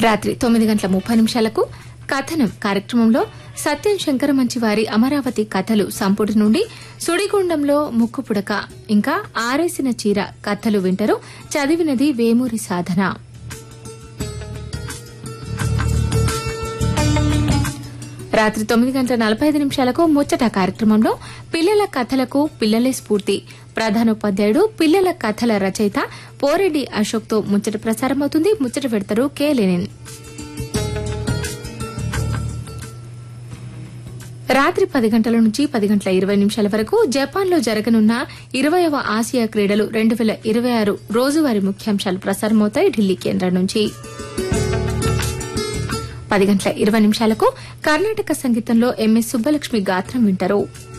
రాత్రి తొమ్మిది గంటల ముప్పై నిమిషాలకు కథనం కార్యక్రమంలో సత్యం శంకర మంచివారి అమరావతి కథలు సంపుటి నుండి సుడిగుండంలో ముక్కు పుడక ఇంకా ఆరేసిన చీర కథలు వింటారు చదివినది వేమూరి సాధన రాత్రి తొమ్మిది గంటల నలభై ఐదు నిమిషాలకు ముచ్చట కార్యక్రమంలో పిల్లల కథలకు పిల్లలే స్ఫూర్తి ప్రధానోపాధ్యాయుడు పిల్లల కథల రచయిత పోరెడ్డి అశోక్ తో ముచ్చట ప్రసారమవుతుంది ముచ్చట పెడతారు కె లెనిన్ రాత్రి పది గంటల నుంచి పది గంటల ఇరవై నిమిషాల వరకు జపాన్లో జరగనున్న ఇరవయవ ఆసియా క్రీడలు రెండు వేల ఇరవై ఆరు రోజువారీ ముఖ్యాంశాలు ప్రసారమవుతాయి ఢిల్లీ కేంద్రం నుంచి పది గంటల ఇరవై నిమిషాలకు కర్ణాటక సంగీతంలో ఎంఎస్ సుబ్బలక్ష్మి గాత్రం వింటారు